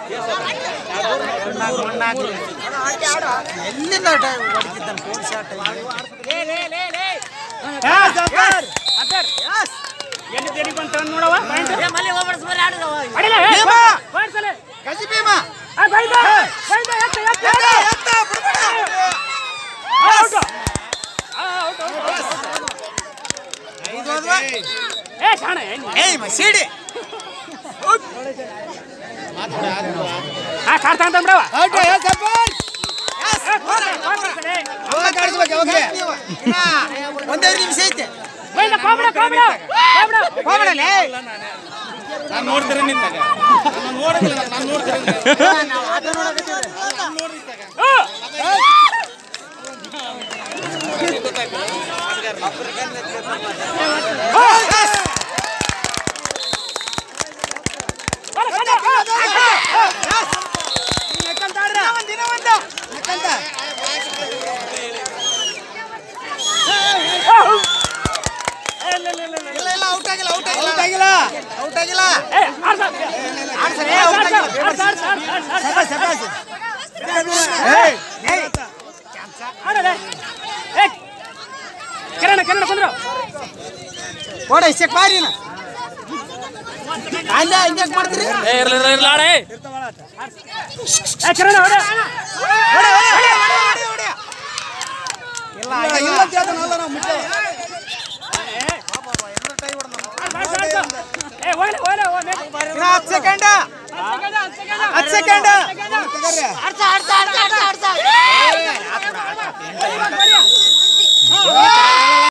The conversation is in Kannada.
ಎಲ್ಲಿಂದ ಹೊಡಿತಿದ್ದಾನೆ ಫೋನ್ ಶಾಟ್ ಎಲ್ಲಿ ಬಂತ ನೋಡವ ಮಲ್ಲಿ ಹೋಗ್ಬಿಡ್ಸ್ ಬರ್ರಿ ಆಡ್ರವ ಗಜಿ ಭೀಮ ಎತ್ತ ಬಿಡ್ಬೇಡ ಐದು ಹೋದ್ವ ಏ ಶಾಣ ಏಯ್ ಮಸೀಡಿ ಹಾ ಕಾಡ್ತಾ ಅಂತ ಬಿಡವ ಒಂದೆರಡು ನಿಮಿಷ ಐತೆ ಕಾಬಿಡ ಕಾಬಿಡ ಕಾಬಿಡ ಹೋಗ್ಬಿಡಲೇ ನಾನು ನೋಡ್ತೀರ ನಿಂತಾಗ ನಾನು ನೋಡಿಲ್ಲ ನಾನು ನೋಡ್ತೀರ ದಿನ ಒಂದ ಯಾಕಂತ ಇಲ್ಲ ಇಲ್ಲ ಔಟ್ ಆಗಿಲ್ಲ ಔಟ್ ಆಗಿಲ್ಲ ಔಟ್ ಆಗಿಲ್ಲ ಏ ಆಡ್ಸ ಆಡ್ಸರೆ ಔಟ್ ಆಗಿಲ್ಲ ಆಡ್ಸ ಆಡ್ಸ ಆಡ್ಸ ಸಬಾಸ್ ಸಬಾಸ್ ಏಯ್ ಏಯ್ ಆಡಲೆ ಏ ಕಿರಣ ಕಿರಣ ಕುಂದ್ರು ಓಡ ಇಷ್ಟಕ್ಕೆ ಬಾರಿನ ಅಲ್ಲ ಹಿಂಗ್ಯಾಕ್ ಮಾಡ್ತೀರಿ ಏ ಇರ್ಲಿ ಇರ್ಲಿ ಇರ್ಲಿ ಆಡೆ ಏ ಕಿರಣ ಹೊಡೆ ಹೊಡೆ, ಹೊಡೆ, ಹೊಡೆ, ಹೊಡೆ, ಹೊಡೆ, ಹೊಡೆ. ಇಲ್ಲ ಇಲ್ಲ ಅಂತ ಹೇಳ್ತಾನಲ್ಲ ನಾವು ಮುಟ್ಟೆ. ಆಡ್ಸ ಆಡ್ಸ ಏ ಹೋಗ್ಲೆ ಹೋಗ್ಲೆ ಹೋಗ್ಲೆ ಇನ್ನ ಹತ್ತು ಸೆಕೆಂಡ್ ಹತ್ತು ಸೆಕೆಂಡ್ ಆಡ್ಸ ಆಡ್ಸ ಆಡ್ಸ ಆಡ್ಸ